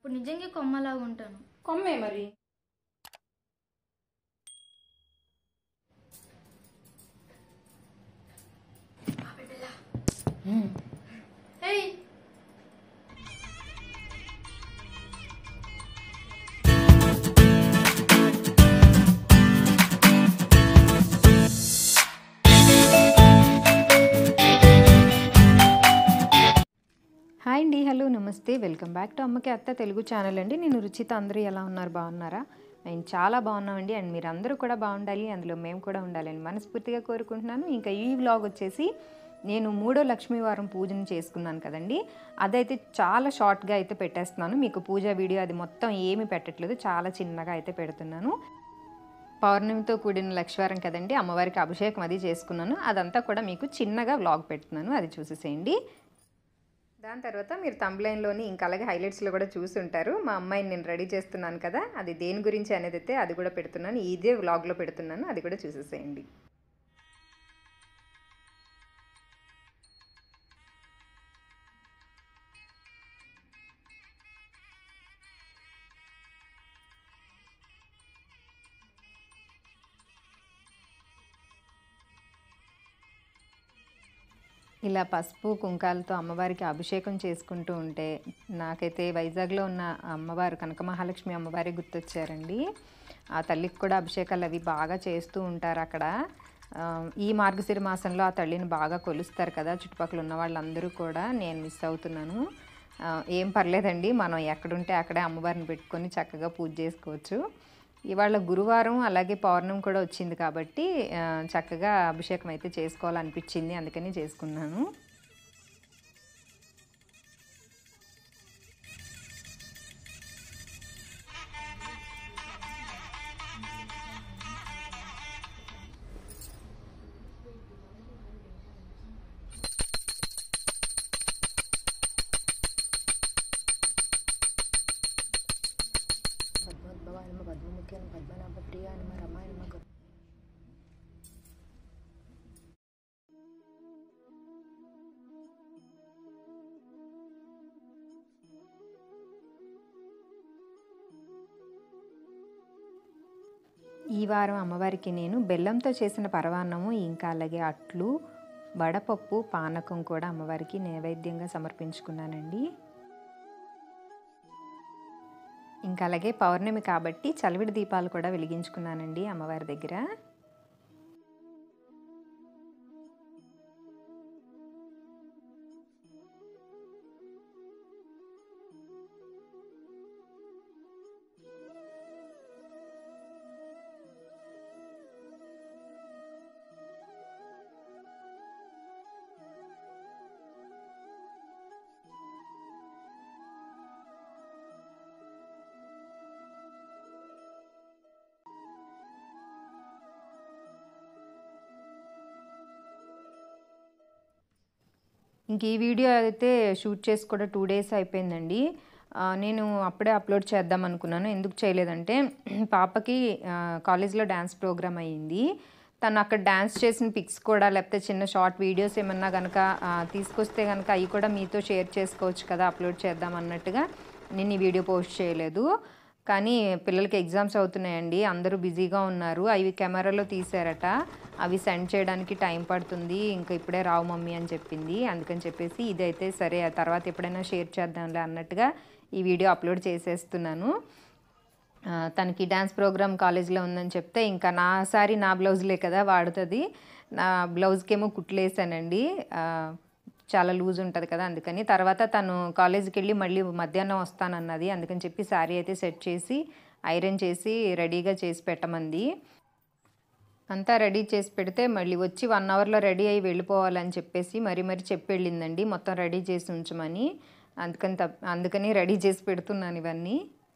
అప్పుడు నిజంగా కొమ్మలాగా ఉంటాను కొమ్మే మరి హేయ్ హాయ్ అండి hello namaste welcome back to అమ్మకి అత్త తెలుగు ఛానల్ అండి నేను రుచిత అందరూ ఎలా ఉన్నారు బాగున్నారా నేను చాలా బాగున్నామండి అండ్ మీరు అందరూ కూడా బాగుండాలి అందులో మేము కూడా ఉండాలని మనస్ఫూర్తిగా కోరుకుంటున్నాను ఇంకా ఈ వ్లాగ్ వచ్చేసి నేను మూడో లక్ష్మీ వారం పూజను చేసుకున్నాను కదండి అదైతే చాలా షార్ట్గా అయితే పెట్టేస్తున్నాను మీకు పూజ వీడియో అది మొత్తం ఏమీ పెట్టట్లేదు చాలా చిన్నగా అయితే పెడుతున్నాను పౌర్ణమితో కూడిన లక్ష్వారం కదండి అమ్మవారికి అభిషేకం అది చేసుకున్నాను అదంతా కూడా మీకు చిన్నగా వ్లాగ్ పెడుతున్నాను అది చూసేసేయండి దాని తర్వాత మీరు తమ్లైన్లోని ఇంకా అలాగే హైలైట్స్లో కూడా చూసి ఉంటారు మా అమ్మాయిని నేను రెడీ చేస్తున్నాను కదా అది దేని గురించి అనేది అయితే అది కూడా పెడుతున్నాను ఇదే వ్లాగ్లో పెడుతున్నాను అది కూడా చూసేసేయండి ఇలా పసుపు కుంకాలతో అమ్మవారికి అభిషేకం చేసుకుంటూ ఉంటే నాకైతే వైజాగ్లో ఉన్న అమ్మవారు కనక మహాలక్ష్మి అమ్మవారి గుర్తొచ్చారండి ఆ తల్లికి కూడా అభిషేకాలు అవి బాగా చేస్తూ ఉంటారు అక్కడ ఆ, ఈ మార్గశిర మాసంలో ఆ తల్లిని బాగా కొలుస్తారు కదా చుట్టుపక్కల ఉన్న వాళ్ళందరూ కూడా నేను మిస్ అవుతున్నాను ఆ, ఏం పర్లేదండి మనం ఎక్కడుంటే అక్కడే అమ్మవారిని పెట్టుకొని చక్కగా పూజ చేసుకోవచ్చు ఇవాళ గురువారం అలాగే పౌర్ణమి కూడా వచ్చింది కాబట్టి ఆ, చక్కగా అభిషేకం అయితే చేసుకోవాలనిపించింది అందుకని చేసుకున్నాను పద్మోద్భవాయ నమ పద్మముఖ్య నమ పద్మనాభ ప్రియ నమ రమాయ నమ గురు ఈ వారం అమ్మవారికి నేను బెల్లంతో చేసిన పరవాన్నము ఇంకా అలాగే అట్లు వడపప్పు పానకం కూడా అమ్మవారికి నైవేద్యంగా సమర్పించుకున్నానండి ఇంకా అలాగే పౌర్ణమి కాబట్టి చలివిడి దీపాలు కూడా వెలిగించుకున్నానండి అమ్మవారి దగ్గర ఇంక ఈ వీడియో అయితే షూట్ చేసి కూడా టూ డేస్ అయిపోయిందండి ఆ, నేను అప్పుడే అప్లోడ్ చేద్దాం అనుకున్నాను ఎందుకు చేయలేదంటే పాపకి ఆ, కాలేజ్లో డ్యాన్స్ ప్రోగ్రామ్ అయ్యింది తను అక్కడ డ్యాన్స్ చేసిన పిక్స్ కూడా లేకపోతే చిన్న షార్ట్ వీడియోస్ ఏమన్నా కనుక తీసుకొస్తే కనుక అవి కూడా మీతో షేర్ చేసుకోవచ్చు కదా అప్లోడ్ చేద్దాం అన్నట్టుగా నేను ఈ వీడియో పోస్ట్ చేయలేదు కానీ పిల్లలకి ఎగ్జామ్స్ అవుతున్నాయండి అందరూ బిజీగా ఉన్నారు అవి కెమెరాలో తీసారట అవి సెండ్ చేయడానికి టైం పడుతుంది ఇంకా ఇప్పుడే రావు మమ్మీ అని చెప్పింది అందుకని చెప్పేసి ఇదైతే సరే ఆ తర్వాత ఎప్పుడైనా షేర్ చేద్దాంలే అన్నట్టుగా ఈ వీడియో అప్లోడ్ చేసేస్తున్నాను ఆ, తనకి డ్యాన్స్ ప్రోగ్రామ్ కాలేజ్లో ఉందని చెప్తే ఇంకా నా సారీ నా బ్లౌజ్లే కదా వాడుతుంది నా బ్లౌజ్కేమో కుట్లేసానండి ఆ, చాలా లూజ్ ఉంటుంది కదా అందుకని తర్వాత తను కాలేజీకి వెళ్ళి మళ్ళీ మధ్యాహ్నం వస్తానన్నది అందుకని చెప్పి శారీ అయితే సెట్ చేసి ఐరన్ చేసి రెడీగా చేసి పెట్టమంది అంతా రెడీ చేసి పెడితే మళ్ళీ వచ్చి వన్ అవర్లో రెడీ అయ్యి వెళ్ళిపోవాలని చెప్పేసి మరీ మరీ చెప్పి వెళ్ళిందండి మొత్తం రెడీ చేసి ఉంచమని అందుకని తప్ అందుకని రెడీ చేసి పెడుతున్నాను ఇవన్నీ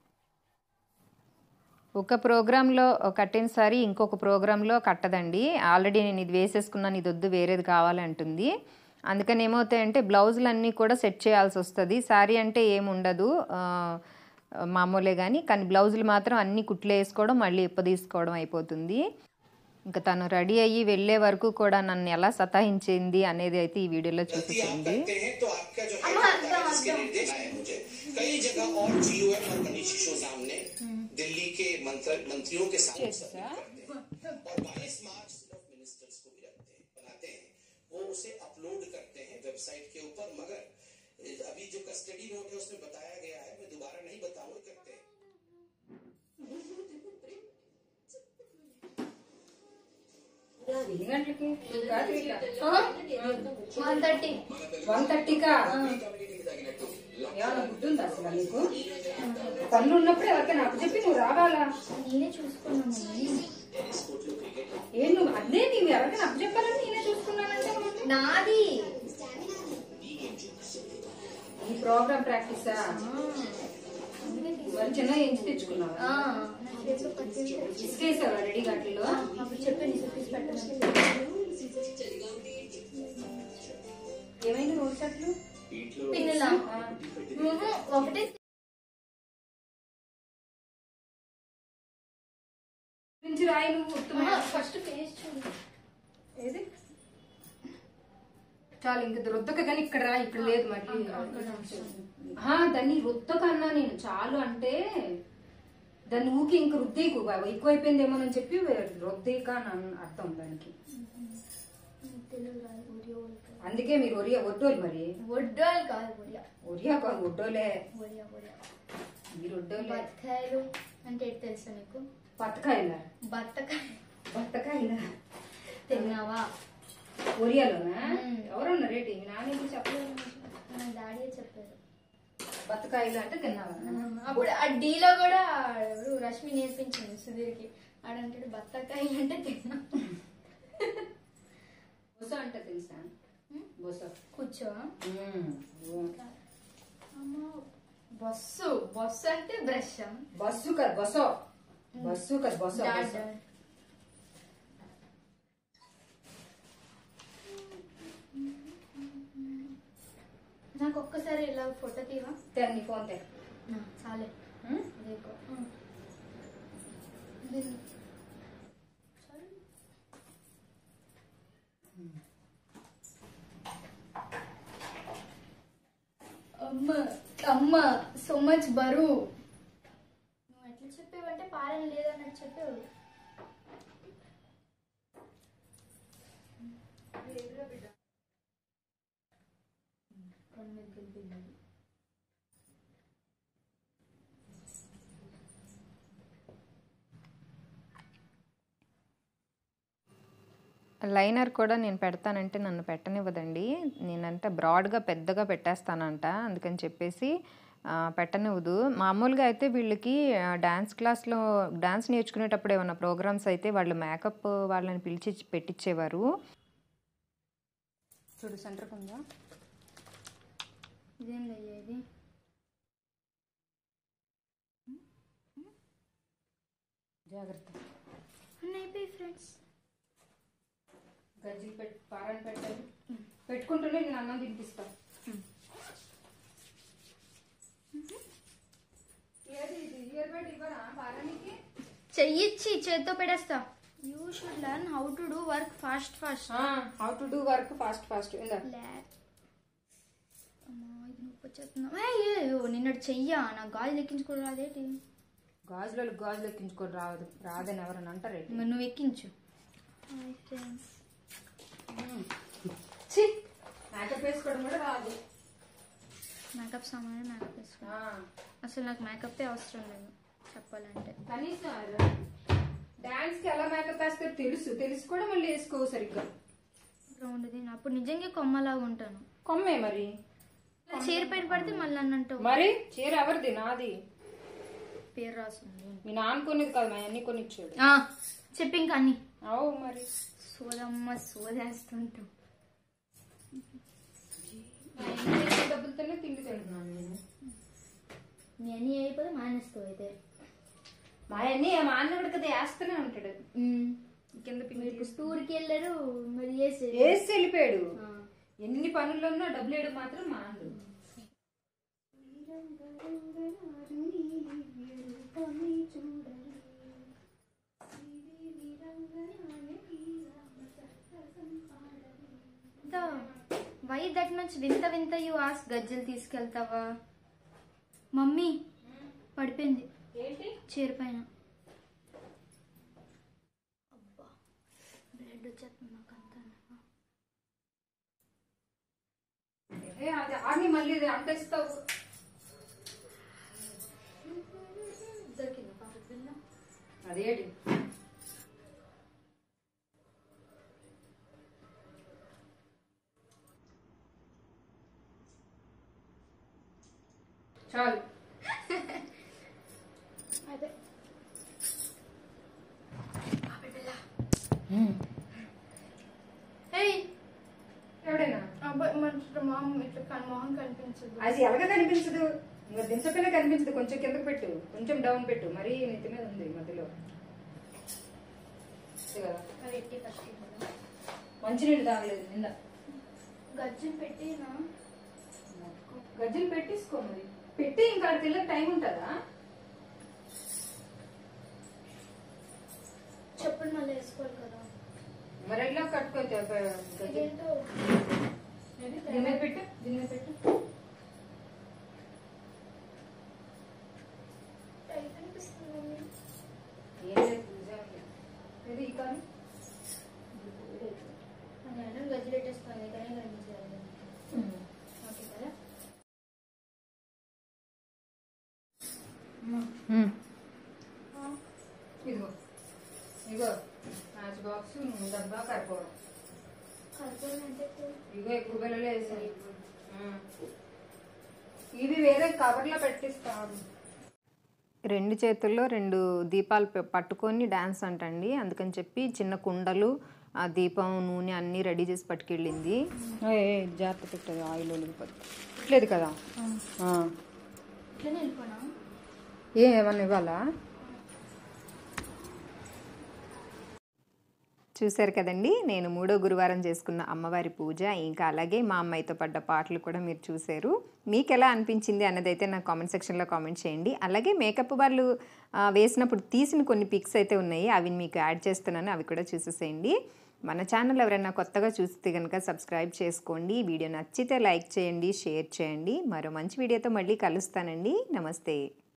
ఒక ప్రోగ్రాంలో కట్టిన సారీ ఇంకొక ప్రోగ్రాంలో కట్టదండి ఆల్రెడీ నేను ఇది వేసేసుకున్నాను ఇది వద్దు వేరేది కావాలి అంటుంది అందుకని ఏమవుతాయంటే బ్లౌజులు అన్నీ కూడా సెట్ చేయాల్సి వస్తుంది శారీ అంటే ఏముండదు ఆ, మామూలే కానీ కానీ బ్లౌజులు మాత్రం అన్నీ కుట్లు వేసుకోవడం మళ్ళీ ఇప్ప తీసుకోవడం అయిపోతుంది ఇంకా తను రెడీ అయ్యి వెళ్ళే వరకు కూడా నన్ను ఎలా సతాయించింది అనేది అయితే ఈ వీడియోలో చూపించింది करते हैं तो आपका जो है जिसके निर्देश है मुझे कई जगह और जीओएम और मनीषी शोजाम ने दिल्ली के मंत्र, मंत्रियों के साथ सबमिट करते हैं और 22 मार्च ऑफ मिनिस्टर्स को भी रखते हैं बनाते हैं वो उसे अपलोड करते हैं वेबसाइट के ऊपर मगर अभी जो कस्टडी नोट है उसमें बताया गया है मैं दोबारा नहीं बताऊंगा करते हैं ఎన్ని గంటలకి రాత్రికా వన్ థర్టీ వన్ థర్టీకా ఏమన్నా గుర్తుందా అసలు నీకు పనులు ఉన్నప్పుడు ఎవరికైనా అప్పు చెప్పి నువ్వు రావాలా నేనే చూసుకున్నాను ఏం నువ్వు అదే నీవు ఎవరికైనా అప్పు చెప్పాలని నేనే చూసుకున్నానంటే మరి. నాది ఈ ప్రోగ్రామ్ ప్రాక్టీసా అందుకే తీసు- మరి చిన్న ఎంచి తెచ్చుకున్నావా ఆ, నా చేతిలో పట్టింది ఇసుకేసావా రెడీ వాటిలో అప్పుడు చెప్పాను ఇసుక తీసి పెట్టమని ఏమైంది రోడ్ షర్ట్లు పిన్నులా ఊహు, ఒకటే నుంచి రాయి నువ్వు ఉత్తమ ఫస్ట్ ఫేస్ చూడు ఏది చాలు ఇంక రుద్దక కానీ ఇక్కడ రా ఇక్కడ లేదు మరి ఆ, దాన్ని రుద్దక అన్నా నేను చాలు అంటే దాన్ని ఊకి ఇంక రుద్దేకు ఎక్కువైపోయిందేమోనని చెప్పి రుద్దేక అని అన్- అర్థం దానికి తెలుగు రాదు ఒరియా ఒరియా అందుకే మీరు ఒరియా ఒడ్డోలు మరి ఒడ్డాలు కాదు ఒరియా ఒరియా కాదు ఒడ్డోలే ఒరియా ఒరియా మీరు ఒడ్డోలే బత్కాయలు అంటే ఏంటి తెలుసా నీకు బత్తకాయల బత్తకాయ బత్తకాయల తిన్నావా ఒరియాలోనా మ్మ్. ఎవరున్నారు రేటి మీ నాన్న ఎందుకు చెప్పలేదు మా డాడీ చెప్పారు బత్తకాయలు అంటే తిన్నావా అప్పుడు ఆ డీలో కూడా ఎవరు రష్మి నేర్పించింది సుధీర్కి ఆడంటాడు బత్తకాయలు అంటే తిన్నా బొస అంటే తెలుసా బొస కూర్చో మ్మ్. అమ్మా బస్సు బస్సు అంటే బ్రష్ బస్సు కదా బసో బస్సు కదా బసో డాడ్ బసో. నాకు ఒక్కసారి ఇలా ఫోటో తీవా తే నీ ఫోన్ తే చాలే మ్మ్? అదే ఎక్కువ. ఉమ్. ఇది- చాలు. అమ్మ అమ్మ సో మచ్ బరువు నువ్వు ఎట్లా చెప్పావంటే పాలన లేదన్నట్టు చెప్పావు కన్ను మీదకి వెళ్ళిపోయింది. లైనర్ కూడా నేను పెడతానంటే నన్ను పెట్టనివ్వదండి నేనంటే బ్రాడ్గా పెద్దగా పెట్టేస్తానంట అందుకని చెప్పేసి ఆ, పెట్టనివ్వదు మామూలుగా అయితే వీళ్ళకి డ్యాన్స్ క్లాస్లో డ్యాన్స్ నేర్చుకునేటప్పుడు ఏమైనా ప్రోగ్రామ్స్ అయితే వాళ్ళు మేకప్ వాళ్ళని పిలిచి పెట్టించేవారు చూడు సెంటర్ ఉందా ఇదేం అయ్యా ఇది జాగ్రత్త అన్నీ అయిపోయి ఫ్రెండ్స్ గజ్జలు పెట్టి పారాన్ని పెట్టాలి పెట్టుకుంటూనే నేను అన్నం తినిపిస్తా ఏది ఇది ఇయర్ బడ్ ఇవ్వరా పారానికి చెయ్యిచ్చి చేత్తో పెడేస్తా you should learn how to do work fast fast how to do work fast fast ఇందా అమ్మా ఇది నొప్పి వచ్చేస్తుందా అయ్యో నిన్నటి చెయ్యా నాకు గాలి లెక్కించుకోవడం రాదేటి గాజులలో గాజులు ఎక్కించుకొని రావదు రాదని ఎవరైనా అంటారేంటి మరి నువ్వు ఎక్కించు హాయ్ ఫ్రెండ్స్ ఛీ మేకప్ వేసుకోవడం కూడా రాదు మేకప్ సామాన్ మేకప్ వేసుకో ఆ, అసలు నాకు మేకప్ అవసరం లేదు చెప్పాలంటే కనీసం డాన్స్ కి ఎలా మేకప్ వేస్తారో తెలుసు తెలిసి కూడా మళ్ళీ వేసుకోవు సరిగ్గా రౌండ్ దీని అప్పుడు నిజంగా కొమ్మలాగా ఉంటాను కొమ్మే మరి చీర పైన పడితే మళ్ళీ అన్నంటూ మరి చీర ఎవరిది నాది పేరు రాస్తుంది మీ నాన్న కొనిది కాదు మా అన్ని కొని ఇచ్చాడు ఆ, చెప్పు ఇంకా అన్ని అవు మరి సోదమ్మ సోదేస్తుంటాం మా అన్ని ఇచ్చే డబ్బులతోనే తిండి తింటున్నాను నేను మీ అన్ని అయిపోతే మానేస్తావు అయితే మా అన్ని మా అన్న కూడా కదా వేస్తూనే ఉంటాడు కింద పిండి ఇప్పుడు టూర్కి వెళ్ళారు మరి వేసి వేసి వెళ్ళిపోయాడు ఎన్ని పనుల్లో ఉన్నా డబ్బులు వేయడం మాత్రం మా అన్న వై దట్ మచ్ వింత వింత యు ఆస్ గజ్జలు తీసుకెళ్తావా మమ్మీ పడిపోయింది ఏంటి చీర పైన అబ్బా బ్లడ్ వచ్చేస్తుంది నాకు అంతా ఏ అది ఆగి మళ్ళీ ఇది అంటేస్తావు దొరికింది పాప పిల్ల అదేంటి చాలు అదే పాప పిల్ల ఏయ్ ఎవడైనా అబ్బాయి మన మొహం ఇట్లా కన్ మొహం కనిపించదు అది ఎలాగ కనిపించదు ఇంకా దించపైన కనిపించదు కొంచెం కిందకు పెట్టు కొంచెం డౌన్ పెట్టు మరీ నెత్తి మీద ఉంది మధ్యలో అంతే కదా మరి ఎట్టి కట్టి మంచినీళ్ళు తాగలేదు నిన్న గజ్జలు పెట్టినా గజ్జలు పెట్టేసుకో మరి పెట్టి ఇంకా ఆడికి వెళ్ళే టైం ఉంటుందా చెప్పులు మళ్ళీ వేసుకోవాలి కదా మరి ఎట్లా కట్టుకో గజ్జలు ఇదేంటో దీని మీద పెట్టు దీని మీద పెట్టు టైట్ అనిపిస్తుంది మమ్మీ ఏం లేదు నిజంగా. ఇది ఈ కాలు నేను గజ్జలు పెట్టేస్తాను కానీ కనిపించలేదు ఓకే కదా ఇదిగో ఇదిగో మ్యాచ్ బాక్స్ డబ్బా కరిపోవడం కలుపుకొని అంటే ఇదిగో ఎక్కువ పిల్లలు వేసాయి ఇవి వేరే కవర్లో పెట్టిస్తాను రెండు చేతుల్లో రెండు దీపాలు పె- పట్టుకొని డ్యాన్స్ అంటండి అందుకని చెప్పి చిన్న కుండలు ఆ దీపం నూనె అన్నీ రెడీ చేసి పట్టుకెళ్ళింది జాగ్రత్త పెట్టదు ఆయిల్ ఒలిగిపోతుంది లేదు కదా ఇట్లనే వెళ్ళిపోనా ఏ ఏమన్నా ఇవ్వాలా చూశారు కదండి నేను మూడో గురువారం చేసుకున్న అమ్మవారి పూజ ఇంకా అలాగే మా అమ్మాయితో పడ్డ పాటలు కూడా మీరు చూశారు మీకు ఎలా అనిపించింది అన్నదైతే నాకు కామెంట్ సెక్షన్లో కామెంట్ చేయండి అలాగే మేకప్ వాళ్ళు ఆ, వేసినప్పుడు తీసిన కొన్ని పిక్స్ అయితే ఉన్నాయి అవి మీకు యాడ్ చేస్తున్నాను అవి కూడా చూసేసేయండి మన ఛానల్ ఎవరైనా కొత్తగా చూస్తే కనుక సబ్స్క్రైబ్ చేసుకోండి వీడియో నచ్చితే లైక్ చేయండి షేర్ చేయండి మరో మంచి వీడియోతో మళ్ళీ కలుస్తానండి నమస్తే